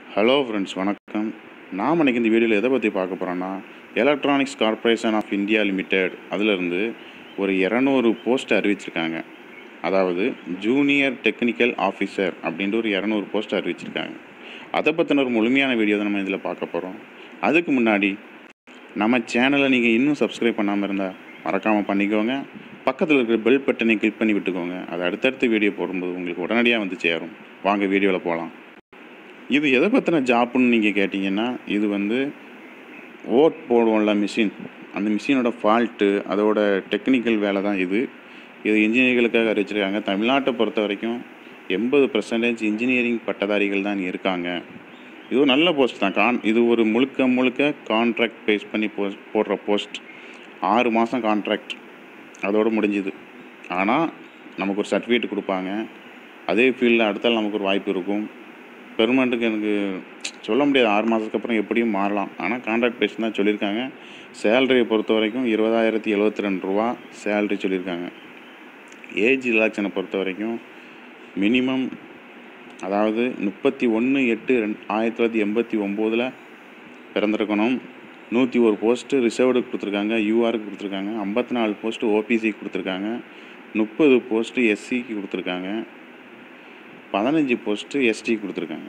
hello friends வணக்கம் நாம் இன்னைக்கு இந்த வீடியோவில் எதை பற்றி பார்க்க போகிறோன்னா electronics corporation of India limited அதிலிருந்து ஒரு இரநூறு போஸ்ட் அறிவிச்சிருக்காங்க அதாவது ஜூனியர் டெக்னிக்கல் ஆஃபீஸர் அப்படின்ட்டு ஒரு இரநூறு போஸ்ட் அறிவிச்சிருக்காங்க அதை பற்றின ஒரு முழுமையான வீடியோ தான் நம்ம இதில் பார்க்க போகிறோம் அதுக்கு முன்னாடி நம்ம சேனலை நீங்கள் இன்னும் சப்ஸ்கிரைப் பண்ணாமல் இருந்தால் மறக்காமல் பண்ணிக்கோங்க பக்கத்தில் இருக்கிற பெல் பட்டனை கிளிக் பண்ணி விட்டுக்கோங்க அது அடுத்தடுத்த வீடியோ போடும்போது உங்களுக்கு உடனடியாக வந்து சேரும் வாங்க வீடியோவில் போகலாம் இது எதை பற்றின ஜாப்புன்னு நீங்கள் கேட்டிங்கன்னா இது வந்து ஓட் போடுவோம்ல மிஷின் அந்த மிஷினோட ஃபால்ட்டு அதோட டெக்னிக்கல் வேலை தான் இது இது இன்ஜினியர்களுக்காக அறிவிச்சிருக்காங்க தமிழ்நாட்டை பொறுத்த வரைக்கும் எண்பது பர்சன்டேஜ் இன்ஜினியரிங் பட்டதாரிகள் தான் இருக்காங்க இது ஒரு நல்ல போஸ்ட் தான் கான் இது ஒரு முழுக்க முழுக்க கான்ட்ராக்ட் பேஸ் பண்ணி போஸ்ட் போடுற போஸ்ட் ஆறு மாதம் கான்ட்ராக்ட் அதோடு முடிஞ்சுது ஆனால் நமக்கு ஒரு சர்டிஃபிகேட் கொடுப்பாங்க அதே ஃபீல்டில் அடுத்தால் நமக்கு ஒரு வாய்ப்பு இருக்கும் பெர்மனண்ட்டுக்கு எனக்கு சொல்ல முடியாது ஆறு மாதத்துக்கு அப்புறம் எப்படியும் மாறலாம் ஆனால் கான்ட்ராக்ட் பேஸ் தான் சொல்லியிருக்காங்க சேலரியை பொறுத்த வரைக்கும் இருபதாயிரத்தி எழுபத்தி ரெண்டு ரூபா சேலரி சொல்லியிருக்காங்க ஏஜ் ரிலாக்ஷனை பொறுத்த வரைக்கும் மினிமம் அதாவது முப்பத்தி ஒன்று எட்டு ரெண் ஆயிரத்தி தொள்ளாயிரத்தி எண்பத்தி ஒம்போதில் பிறந்திருக்கணும் நூற்றி ஒரு போஸ்ட்டு ரிசர்வ்டு கொடுத்துருக்காங்க யூஆருக்கு கொடுத்துருக்காங்க ஐம்பத்தி நாலு போஸ்ட்டு ஓபிசிக்கு கொடுத்துருக்காங்க முப்பது போஸ்ட்டு எஸ்சிக்கு கொடுத்துருக்காங்க பதினஞ்சு போஸ்ட்டு எஸ்டி கொடுத்துருக்காங்க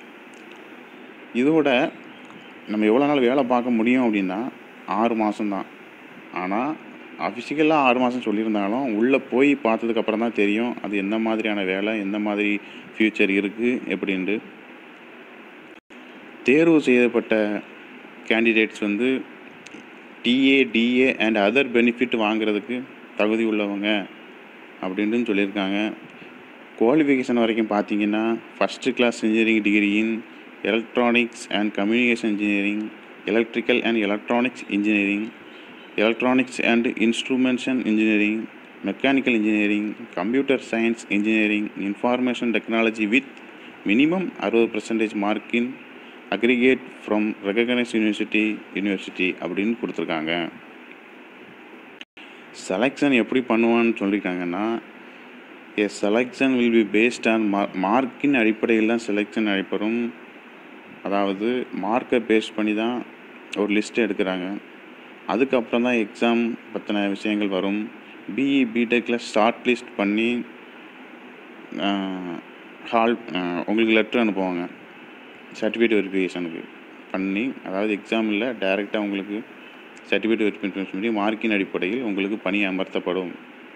இதோட நம்ம எவ்வளோ நாள் வேலை பார்க்க முடியும் அப்படின்னா ஆறு மாதம்தான் ஆனால் அஃபிஷியலாக ஆறு மாதம் சொல்லியிருந்தாலும் உள்ளே போய் பார்த்ததுக்கப்புறம் தான் தெரியும் அது எந்த மாதிரியான வேலை எந்த மாதிரி ஃப்யூச்சர் இருக்குது எப்படின்ட்டு தேர்வு செய்யப்பட்ட கேண்டிடேட்ஸ் வந்து DA DA and other benefit வாங்குறதுக்கு தகுதி உள்ளவங்க அப்படின்ட்டு சொல்லியிருக்காங்க குவாலிஃபிகேஷன் வரைக்கும் பார்த்தீங்கன்னா first class engineering degree in electronics and communication engineering electrical and electronics engineering electronics and instrumentation engineering mechanical engineering computer science engineering information technology with minimum அறுபது percentage mark in aggregate from recognise university university அப்படின்னு கொடுத்துருக்காங்க selection எப்படி பண்ணுவான்னு சொல்லியிருக்காங்கன்னா a selection will be based on மா மார்க்கின் அடிப்படையில் தான் செலெக்ஷன் நடைபெறும் அதாவது மார்க்கை பேஸ் பண்ணி தான் ஒரு லிஸ்ட் எடுக்கிறாங்க அதுக்கப்புறம் தான் எக்ஸாம் பற்றின விஷயங்கள் வரும் பிஇ பிடெக்கில் ஷார்ட் லிஸ்ட் பண்ணி ஹால் உங்களுக்கு லெட்ரு அனுப்புவாங்க சர்டிஃபிகேட் வெரிஃபிகேஷனுக்கு பண்ணி அதாவது எக்ஸாம் இல்லை டைரெக்டாக உங்களுக்கு சர்டிஃபிகேட் வெரிஃபிகேஷன் பண்ணி மார்க்கின் அடிப்படையில் உங்களுக்கு பணி அமர்த்தப்படும்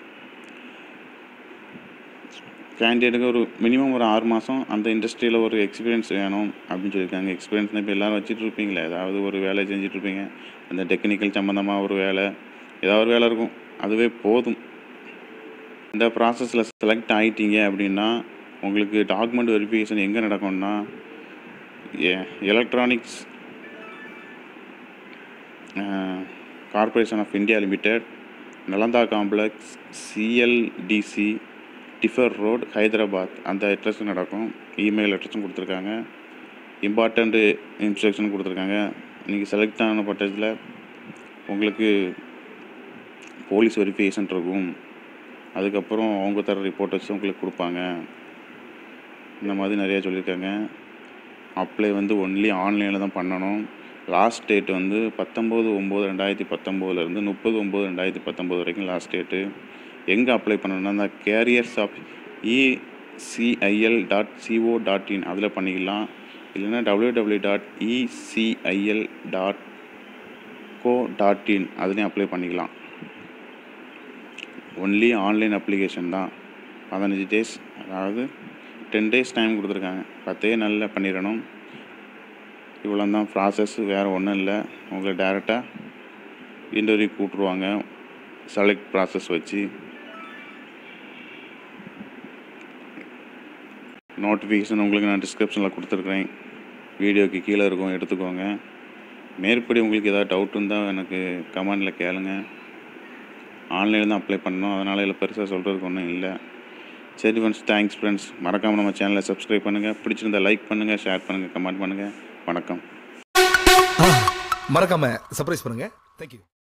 கேண்டிடேட்டுக்கு ஒரு மினிமம் ஒரு ஆறு மாதம் அந்த இண்டஸ்ட்ரியில் ஒரு எக்ஸ்பீரியன்ஸ் வேணும் அப்படின்னு சொல்லியிருக்காங்க எக்ஸ்பீரியன்ஸ்னால் இப்போ எல்லோரும் வச்சுட்டு இருப்பீங்களே ஏதாவது ஒரு வேலை செஞ்சுட்டு இருப்பீங்க அந்த டெக்னிக்கல் சம்மந்தமாக ஒரு வேலை ஏதாவது ஒரு வேலை இருக்கும் அதுவே போதும் இந்த ப்ராசஸில் செலக்ட் ஆகிட்டீங்க அப்படின்னா உங்களுக்கு டாக்குமெண்ட் வெரிஃபிகேஷன் எங்கே நடக்கும்னா electronics corporation of India limited Nalanda complex CLDC TIFR road Hyderabad அந்த அட்ரஸ் நடக்கும் இமெயில் அட்ரஸும் கொடுத்துருக்காங்க இம்பார்ட்டண்ட்டு இன்ஸ்ட்ரக்ஷன் கொடுத்துருக்காங்க நீங்கள் செலக்ட் ஆன பட்டத்தில் உங்களுக்கு போலீஸ் வெரிஃபிகேஷன் இருக்கும் அதுக்கப்புறம் அவங்க தர ரிப்போர்ட் வச்சு உங்களுக்கு கொடுப்பாங்க இந்த மாதிரி நிறையா சொல்லியிருக்காங்க அப்ளை வந்து ஒன்லி ஆன்லைனில் தான் பண்ணணும் லாஸ்ட் டேட் வந்து பத்தொம்போது ஒம்பது ரெண்டாயிரத்தி பத்தொம்போதுலேருந்து முப்பது ஒம்பது ரெண்டாயிரத்தி பத்தொம்போது வரைக்கும் லாஸ்ட் டேட்டு எங்கே அப்ளை பண்ணணும்னா அந்த careers of ECIL dot CO dot in அதில் பண்ணிக்கலாம் இல்லைன்னா W W dot ECIL dot co dot in அதுலேயும் அப்ளை பண்ணிக்கலாம் ஒன்லி ஆன்லைன் அப்ளிகேஷன் தான் பதினஞ்சு டேஸ் அதாவது டென் டேஸ் டைம் கொடுத்துருக்காங்க பத்தே நாளில் பண்ணிடணும் இவ்வளோ தான் ப்ராசஸ் வேறு ஒன்றும் இல்லை உங்களை டேரெக்டாக இன்டர்வியூ கூப்பிட்ருவாங்க செலக்ட் ப்ராசஸ் வச்சு நோட்டிஃபிகேஷன் உங்களுக்கு நான் டிஸ்கிரிப்ஷனில் கொடுத்துருக்குறேன் வீடியோக்கு கீழே இருக்கும் எடுத்துக்கோங்க மேற்படி உங்களுக்கு ஏதாவது டவுட் இருந்தால் எனக்கு கமெண்டில் கேளுங்க ஆன்லைனில் தான் அப்ளை பண்ணணும் அதனால் இதில் பெருசாக சொல்கிறதுக்கு ஒன்றும் இல்லை சரி ஃப்ரெண்ட்ஸ் தேங்க்ஸ் ஃப்ரெண்ட்ஸ் மறக்காமல் நம்ம சேனலை சப்ஸ்கிரைப் பண்ணுங்கள் பிடிச்சிருந்தா லைக் பண்ணுங்கள் ஷேர் பண்ணுங்கள் கமெண்ட் பண்ணுங்கள் வணக்கம் மறக்காம சர்ப்ரைஸ் பண்ணுங்க தேங்க்யூ